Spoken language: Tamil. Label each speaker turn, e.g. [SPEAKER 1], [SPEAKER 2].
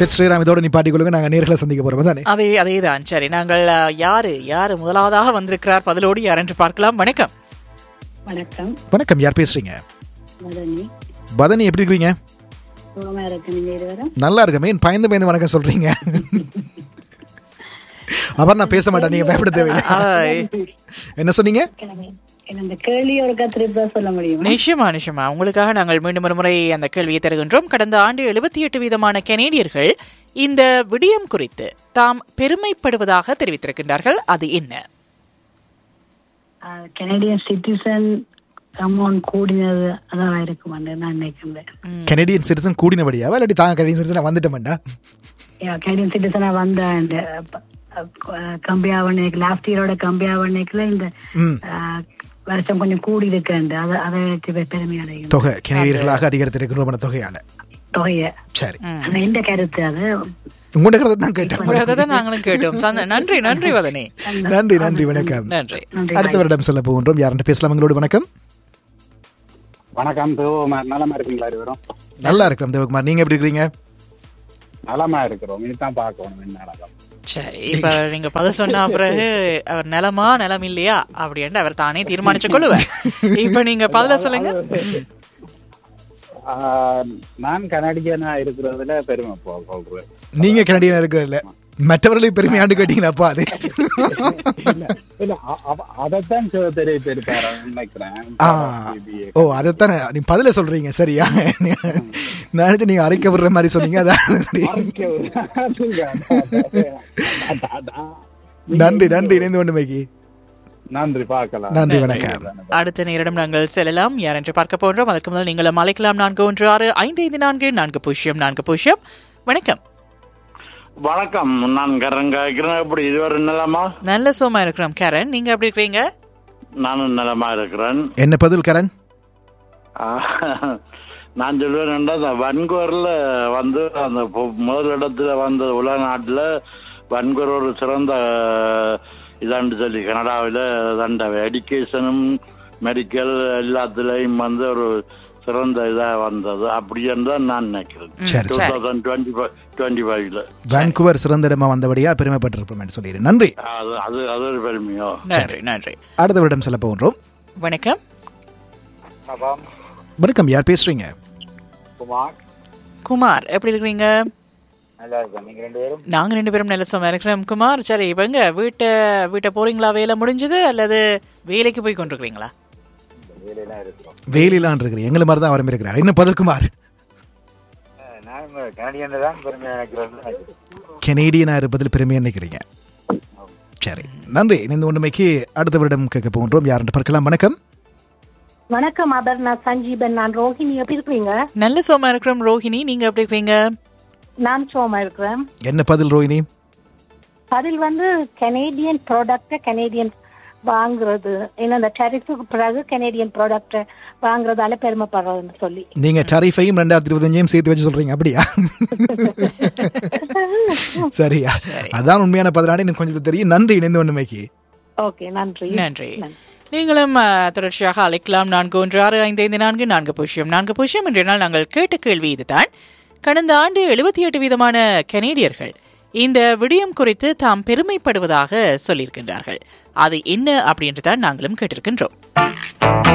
[SPEAKER 1] செட் ஸ்ரீராம் இதோட நிப்பாட்டி கொள்ளுங்க நாங்க நேர்களை சந்திக்க போறோம் தானே
[SPEAKER 2] அதே அதேதான் சரி நாங்கள் அஹ், யாரு யாரு முதலாவதாக வந்திருக்கிறார் பதிலோடு யார் என்று பார்க்கலாம் வணக்கம்
[SPEAKER 3] வணக்கம்
[SPEAKER 1] வணக்கம் யார் பேசுறீங்க
[SPEAKER 3] மதனி
[SPEAKER 1] பதனி எப்படி இருக்கீங்க
[SPEAKER 3] சுகமா இருக்கு நீங்க இருவரும்
[SPEAKER 1] நல்லா இருக்கு மீன் பயந்து பயந்து வணக்கம் சொல்றீங்க அப்புறம் நான் பேச மாட்டேன் நீங்க பயப்பட தேவையில்லை
[SPEAKER 2] அஹ்,
[SPEAKER 1] என்ன சொன்னீங்க
[SPEAKER 3] என்ன இந்த கேள்வி ஒரு திருப்பி சொல்ல முடியுமா
[SPEAKER 2] நிச்சயமா நிச்சயமா உங்களுக்காக நாங்கள் மீண்டும் ஒரு முறை அந்த கேள்வியை தருகின்றோம் கடந்த ஆண்டு எழுபத்தி எட்டு வீதமான கெனேடியர்கள் இந்த விடயம் குறித்து தாம் பெருமைப்படுவதாக தெரிவித்திருக்கின்றார்கள் அது என்ன
[SPEAKER 3] கனடியன் சிட்டிசன் அமௌண்ட் கூடினது அதான் இருக்குமான்னு நான் நினைக்கிறேன்
[SPEAKER 1] கெனடியன் சிட்டிசன் கூடினபடியாவா இல்லாட்டி தாங்க கெனடியன் சிட்டிசன் வந்துட்டோம்டா
[SPEAKER 3] கனடியன் சிட்டிசனா வந்த இந்த கம்பியாவண்ணைக்கு லாஸ்ட் இயரோட கம்பியாவண்ணைக்குல இந்த
[SPEAKER 1] ம்
[SPEAKER 3] அஹ், வருஷம் கொஞ்சம் கூடி இருக்குண்டு அதை அதை வச்சு பெருமை அடையும்
[SPEAKER 1] தொகை கெனடியர்களாக அதிகரித்திருக்கிற தொகையால
[SPEAKER 3] தொகையை
[SPEAKER 1] சரி
[SPEAKER 3] ஆனா இந்த கருத்து அது
[SPEAKER 1] உங்களோட கருத்தை தான் கேட்டேன்
[SPEAKER 2] அதை தான் நாங்களும் கேட்டோம் சந்த- நன்றி நன்றி வதனி
[SPEAKER 1] நன்றி நன்றி வணக்கம்
[SPEAKER 2] நன்றி
[SPEAKER 3] நன்றி
[SPEAKER 1] அடுத்த வருடம் செல்ல போகின்றோம் யாருன்னு பேசலாம் எங்களோட வணக்கம்
[SPEAKER 4] வணக்கம் சிவகுமார் நலமா இருக்கீங்களா இருவரும்
[SPEAKER 1] நல்லா இருக்கிறோம் தேவகுமார் நீங்க எப்படி இருக்கிறீங்க
[SPEAKER 4] நலமா இருக்கிறோம் இதுதான் பார்க்கணும் என்ன நடக்கும்
[SPEAKER 2] சரி இப்ப நீங்க பதில் சொன்ன பிறகு அவர் நிலமா நிலம் இல்லையா அப்படின்னு அவர் தானே தீர்மானிச்சு கொள்ளுவார் இப்ப நீங்க பதில சொல்லுங்க
[SPEAKER 4] ஆஹ், நான் கனடியனா இருக்கிறதுல பெருமை போ- கொள்றேன்
[SPEAKER 1] நீங்க கனடியன் இருக்கிறதில்ல மற்றவர்களை பெருமையாண்டு கேட்டீங்களாப்பா அது
[SPEAKER 4] இல்ல இல்ல அ- அவ- அதைத்தான் சிவ தெரிவித்திருக்காரு நினைக்கிறேன்
[SPEAKER 1] ஆ, ஓ அதைத்தானே நீ பதில சொல்றீங்க சரியா நான் நினைச்சு நீங்க அரைக்க விடுற மாதிரி சொன்னீங்க அதான் சரி. நன்றி நன்றி இணைந்து கொண்டுமைக்கு
[SPEAKER 4] நன்றி பார்க்கலாம்
[SPEAKER 1] நன்றி வணக்கம்
[SPEAKER 2] அடுத்த நேரிடம் நாங்கள் செல்லலாம் யார் என்று பார்க்க போன்றோம் அதுக்கு முதல் நீங்களும் அழைக்கலாம் நான்கு ஒன்று ஆறு ஐந்து ஐந்து நான்கு நான்கு பூஜ்ஜியம் நான்கு பூஜ்ஜியம் வணக்கம்
[SPEAKER 5] வணக்கம் நான் கரங்காய்க்கிறேன் எப்படி இதுவரை நிலமா
[SPEAKER 2] நல்ல சோமா இருக்கிறோம் கேரன் நீங்க எப்படி இருக்கிறீங்க
[SPEAKER 5] நானும் நிலமா இருக்கிறேன்
[SPEAKER 1] என்ன பதில் கரண்
[SPEAKER 5] ஆஹ், நான் சொல்லுவேன் அந்த வன்கூர்ல வந்து அந்த பொ- முதல் இடத்துல வந்த உலக நாட்டுல வன்கூர் ஒரு சிறந்த இதாண்டு சொல்லி கனடாவில் தண்ட எஜுகேஷனும் மெடிக்கல் எல்லாத்துலேயும் வந்து ஒரு சிறந்த இதாக வந்தது அப்படி என்று தான் நான் நினைக்கிறேன்
[SPEAKER 1] சரி
[SPEAKER 5] டூ
[SPEAKER 1] சரி
[SPEAKER 5] தௌசண்ட் டுவெண்ட்டி ஃபைவ் டுவெண்ட்டி ஃபைவ்ல
[SPEAKER 1] வான்குவர் சிறந்த இடமா வந்தபடியா பெருமைப்பட்டிருப்போம் சொல்லிடு நன்றி
[SPEAKER 5] அது அது அது ஒரு பெருமையோ
[SPEAKER 2] நன்றி நன்றி
[SPEAKER 1] அடுத்த வருடம் செல்ல போகின்றோம்
[SPEAKER 2] வணக்கம்
[SPEAKER 1] வணக்கம் யார் பேசுறீங்க
[SPEAKER 4] குமார்
[SPEAKER 2] குமார் எப்படி இருக்கிறீங்க
[SPEAKER 4] நல்லா இருக்கேன் நீங்க ரெண்டு பேரும்
[SPEAKER 2] நாங்க ரெண்டு பேரும் நல்ல சோமா இருக்கிறோம் குமார் சரி இப்ப எங்க வீட்டை வீட்டை போறீங்களா வேலை முடிஞ்சது அல்லது வேலைக்கு போய் கொண்டிருக்கிறீங்களா
[SPEAKER 4] வேலையெல்லாம் இருக்கிறோம்
[SPEAKER 1] வேலையிலான் இருக்கிறீங்க எங்களை மாதிரி தான் அவரும் இருக்கிறார் என்ன பதில் குமார்
[SPEAKER 4] நான் கனடியன் தான் பெருமையா நினைக்கிறேன்
[SPEAKER 1] கெனேடியனா இருப்பதில் பெருமையா நினைக்கிறீங்க சரி நன்றி இணைந்து கொண்டுமைக்கு அடுத்த வருடம் கேட்க போகின்றோம் யார் என்று பார்க்கலாம் வணக்கம்
[SPEAKER 6] வணக்கம் அபர்ணா சஞ்சீபன் நான் ரோஹிணி எப்படி இருக்கிறீங்க
[SPEAKER 2] நல்ல சோமா இருக்கிறோம் ரோஹிணி நீங்க எப்படி இருக்கிறீங்க
[SPEAKER 6] நான் சோமா இருக்கிறேன்
[SPEAKER 1] என்ன பதில் ரோஹிணி
[SPEAKER 6] அதில் வந்து கனேடியன் ப்ராடக்ட கனேடியன் வாங்குறது ஏன்னா அந்த டெரிஃபுக்கு பிறகு கனேடியன் ப்ராடக்ட வாங்குறதால பெருமைப்படுறதுன்னு சொல்லி
[SPEAKER 1] நீங்க டரிஃபையும் ரெண்டாயிரத்தி இருபத்தஞ்சையும் சேர்த்து வச்சு சொல்றீங்க அப்படியா சரியா அதான் உண்மையான பதிலாடி எனக்கு கொஞ்சம் தெரியும் நன்றி இணைந்து ஒண்ணுமைக்கு
[SPEAKER 6] ஓகே நன்றி
[SPEAKER 2] நன்றி நீங்களும் அஹ், தொடர்ச்சியாக அழைக்கலாம் நான்கு ஒன்று ஆறு ஐந்து ஐந்து நான்கு நான்கு பூஜ்ஜியம் நான்கு பூஜ்ஜியம் என்ற நாள் நாங்கள் கேட்ட கேள்வி இதுதான் கடந்த ஆண்டு எழுபத்தி எட்டு வீதமான கனேடியர்கள் இந்த விடயம் குறித்து தாம் பெருமைப்படுவதாக சொல்லியிருக்கின்றார்கள் அது என்ன அப்படின்று தான் நாங்களும் கேட்டிருக்கின்றோம்